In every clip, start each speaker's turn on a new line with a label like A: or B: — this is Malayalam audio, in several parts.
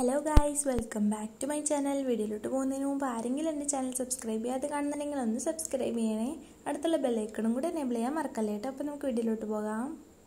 A: hello guys welcome back to my channel വീഡിയോയിലോട്ട് പോകുന്നതിന് മുമ്പ് ആരെങ്കിലും എൻ്റെ ചാനൽ സബ്സ്ക്രൈബ് ചെയ്യാതെ കാണുന്നുണ്ടെങ്കിൽ ഒന്ന് സബ്സ്ക്രൈബ് ചെയ്യണേ അടുത്തുള്ള ബെല്ലൈക്കണും കൂടെ എനേബിൾ ചെയ്യാൻ മറക്കല്ലേ കേട്ടോ അപ്പോൾ നമുക്ക് വീഡിയോയിലോട്ട് പോകാം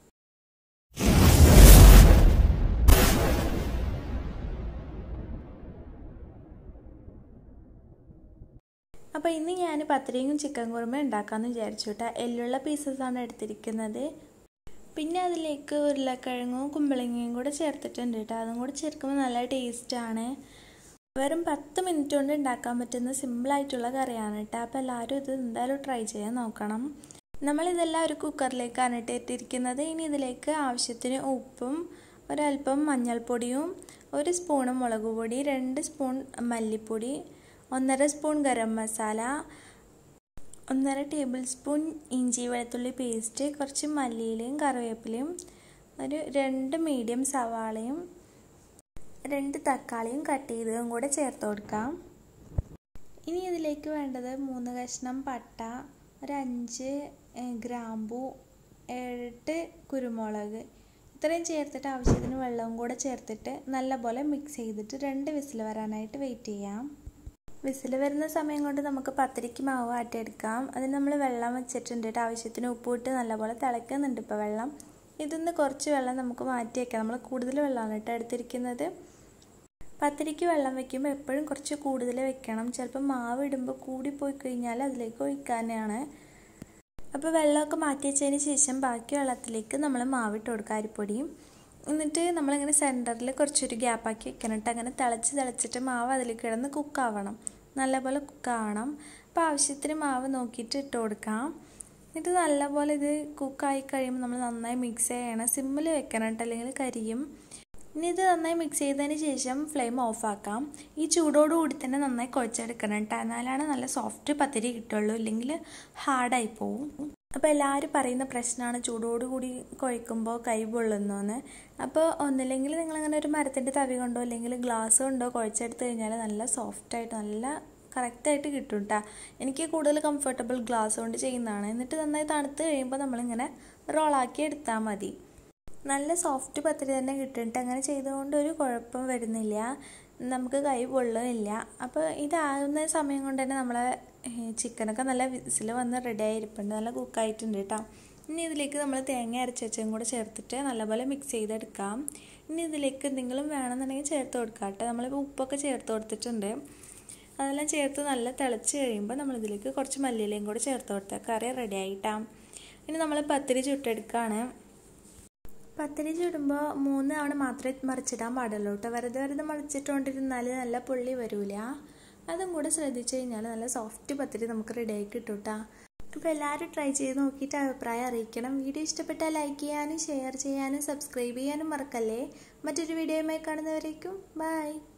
A: അപ്പോൾ ഇന്ന് ഞാൻ പത്തിരിയും ചിക്കൻ കുറുമ ഉണ്ടാക്കാമെന്ന് വിചാരിച്ചു കേട്ടോ എല്ലുള്ള പീസസാണ് എടുത്തിരിക്കുന്നത് പിന്നെ അതിലേക്ക് ഉരുളക്കിഴങ്ങും കുമ്പളങ്ങയും കൂടെ ചേർത്തിട്ടുണ്ട് കേട്ടോ അതും കൂടെ ചേർക്കുമ്പോൾ നല്ല ടേസ്റ്റാണ് വെറും പത്ത് മിനിറ്റ് കൊണ്ട് ഉണ്ടാക്കാൻ പറ്റുന്ന സിമ്പിളായിട്ടുള്ള കറിയാണ് കേട്ടോ അപ്പോൾ എല്ലാവരും ഇത് എന്തായാലും ട്രൈ ചെയ്യാൻ നോക്കണം നമ്മളിതെല്ലാം ഒരു കുക്കറിലേക്കാണ് ഇട്ടിരിക്കുന്നത് ഇനി ഇതിലേക്ക് ആവശ്യത്തിന് ഉപ്പും ഒരല്പം മഞ്ഞൾപ്പൊടിയും ഒരു സ്പൂണ് മുളക് പൊടി രണ്ട് സ്പൂൺ മല്ലിപ്പൊടി ഒന്നര സ്പൂൺ ഗരം മസാല ഒന്നര ടേബിൾ സ്പൂൺ ഇഞ്ചി വെളുത്തുള്ളി പേസ്റ്റ് കുറച്ച് മല്ലിയിലയും കറിവേപ്പിലയും ഒരു രണ്ട് മീഡിയം സവാളയും രണ്ട് തക്കാളിയും കട്ട് ചെയ്തതും കൂടെ ചേർത്ത് കൊടുക്കാം ഇനി ഇതിലേക്ക് വേണ്ടത് മൂന്ന് കഷ്ണം പട്ട ഒരു അഞ്ച് ഗ്രാമ്പു എട്ട് കുരുമുളക് ഇത്രയും ചേർത്തിട്ട് ആവശ്യത്തിന് വെള്ളവും കൂടെ ചേർത്തിട്ട് നല്ലപോലെ മിക്സ് ചെയ്തിട്ട് രണ്ട് വിസിൽ വരാനായിട്ട് വെയിറ്റ് ചെയ്യാം വിസിൽ വരുന്ന സമയം കൊണ്ട് നമുക്ക് പത്തിരിക്ക് മാവ് ആട്ടിയെടുക്കാം അതിന് നമ്മൾ വെള്ളം വെച്ചിട്ടുണ്ട് ആവശ്യത്തിന് ഉപ്പിട്ട് നല്ലപോലെ തിളയ്ക്കുന്നുണ്ട് ഇപ്പോൾ വെള്ളം ഇതിന്ന് കുറച്ച് വെള്ളം നമുക്ക് മാറ്റി വയ്ക്കാം നമ്മൾ കൂടുതൽ വെള്ളമാണ് കേട്ടോ എടുത്തിരിക്കുന്നത് പത്തിരിക്ക് വെള്ളം വെക്കുമ്പോൾ എപ്പോഴും കുറച്ച് കൂടുതൽ വെക്കണം ചിലപ്പോൾ മാവ് ഇടുമ്പോൾ കൂടിപ്പോയി കഴിഞ്ഞാൽ അതിലേക്ക് ഒഴിക്കാനാണ് അപ്പോൾ വെള്ളമൊക്കെ മാറ്റി വെച്ചതിന് ശേഷം ബാക്കി വെള്ളത്തിലേക്ക് നമ്മൾ മാവിട്ട് കൊടുക്കുക അരിപ്പൊടിയും എന്നിട്ട് നമ്മളിങ്ങനെ സെൻറ്ററിൽ കുറച്ചൊരു ഗ്യാപ്പാക്കി വെക്കണം കേട്ടോ അങ്ങനെ തിളച്ച് തിളച്ചിട്ട് മാവ് അതിൽ കിടന്ന് കുക്കാവണം നല്ലപോലെ കുക്കാവണം അപ്പോൾ ആവശ്യത്തിന് മാവ് നോക്കിയിട്ട് ഇട്ട് കൊടുക്കാം എന്നിട്ട് നല്ലപോലെ ഇത് കുക്കായി കഴിയുമ്പോൾ നമ്മൾ നന്നായി മിക്സ് ചെയ്യണം സിമ്മിൽ വെക്കണം കേട്ടോ അല്ലെങ്കിൽ കരിയും ഇനി ഇത് നന്നായി മിക്സ് ചെയ്തതിന് ശേഷം ഫ്ലെയിം ഓഫാക്കാം ഈ ചൂടോടുകൂടി തന്നെ നന്നായി കുഴച്ചെടുക്കണം കേട്ടോ എന്നാലാണ് നല്ല സോഫ്റ്റ് പത്തിരി കിട്ടുള്ളൂ ഇല്ലെങ്കിൽ ഹാർഡായി പോവും അപ്പോൾ എല്ലാവരും പറയുന്ന പ്രശ്നമാണ് ചൂടോടുകൂടി കുഴക്കുമ്പോൾ കൈ പൊള്ളുന്നോന്ന് അപ്പോൾ ഒന്നില്ലെങ്കിൽ നിങ്ങളങ്ങനെ ഒരു മരത്തിൻ്റെ തവി കൊണ്ടോ അല്ലെങ്കിൽ ഗ്ലാസ് കൊണ്ടോ കുഴച്ചെടുത്ത് കഴിഞ്ഞാൽ നല്ല സോഫ്റ്റായിട്ട് നല്ല കറക്റ്റായിട്ട് കിട്ടും കേട്ടോ എനിക്ക് കൂടുതൽ കംഫർട്ടബിൾ ഗ്ലാസ് കൊണ്ട് ചെയ്യുന്നതാണ് എന്നിട്ട് നന്നായി തണുത്ത് കഴിയുമ്പോൾ നമ്മളിങ്ങനെ റോളാക്കി എടുത്താൽ മതി നല്ല സോഫ്റ്റ് പത്തിരി തന്നെ കിട്ടുന്നുണ്ട് അങ്ങനെ ചെയ്തുകൊണ്ട് ഒരു കുഴപ്പം വരുന്നില്ല നമുക്ക് കൈ പൊള്ളുന്നില്ല അപ്പോൾ ഇതാകുന്ന സമയം കൊണ്ട് തന്നെ നമ്മളെ ചിക്കനൊക്കെ നല്ല വിസിൽ വന്ന് റെഡി ആയിരിപ്പുണ്ട് നല്ല കുക്കായിട്ടുണ്ട് കേട്ടോ ഇനി ഇതിലേക്ക് നമ്മൾ തേങ്ങ അരച്ച് വെച്ചും കൂടെ ചേർത്തിട്ട് നല്ലപോലെ മിക്സ് ചെയ്തെടുക്കാം ഇനി ഇതിലേക്ക് എന്തെങ്കിലും വേണമെന്നുണ്ടെങ്കിൽ ചേർത്ത് കൊടുക്കാം കേട്ടോ നമ്മളിപ്പോൾ ഉപ്പൊക്കെ ചേർത്ത് കൊടുത്തിട്ടുണ്ട് അതെല്ലാം ചേർത്ത് നല്ല തിളച്ച് കഴിയുമ്പോൾ നമ്മളിതിലേക്ക് കുറച്ച് മല്ലിയിലയും കൂടെ ചേർത്ത് കൊടുത്താൽ കറി റെഡി ആയിട്ടാം ഇനി നമ്മൾ പത്തിരി ചുട്ടെടുക്കുകയാണ് പത്തിരി ചുടുമ്പോൾ മൂന്ന് തവണ മാത്രമേ മറിച്ചിടാൻ പാടുള്ളൂ കേട്ടോ വെറുതെ വെറുതെ മറിച്ചിട്ടുകൊണ്ടിരുന്നാൽ നല്ല പുള്ളി വരില്ല അതും കൂടെ ശ്രദ്ധിച്ചു കഴിഞ്ഞാൽ നല്ല സോഫ്റ്റ് പത്തിരി നമുക്ക് റെഡിയായി കിട്ടും കേട്ടോ അപ്പോൾ എല്ലാവരും ട്രൈ ചെയ്ത് നോക്കിയിട്ട് അഭിപ്രായം അറിയിക്കണം വീഡിയോ ഇഷ്ടപ്പെട്ടാൽ ലൈക്ക് ചെയ്യാനും ഷെയർ ചെയ്യാനും സബ്സ്ക്രൈബ് ചെയ്യാനും മറക്കല്ലേ മറ്റൊരു വീഡിയോയുമായി കാണുന്നവരേക്കും ബൈ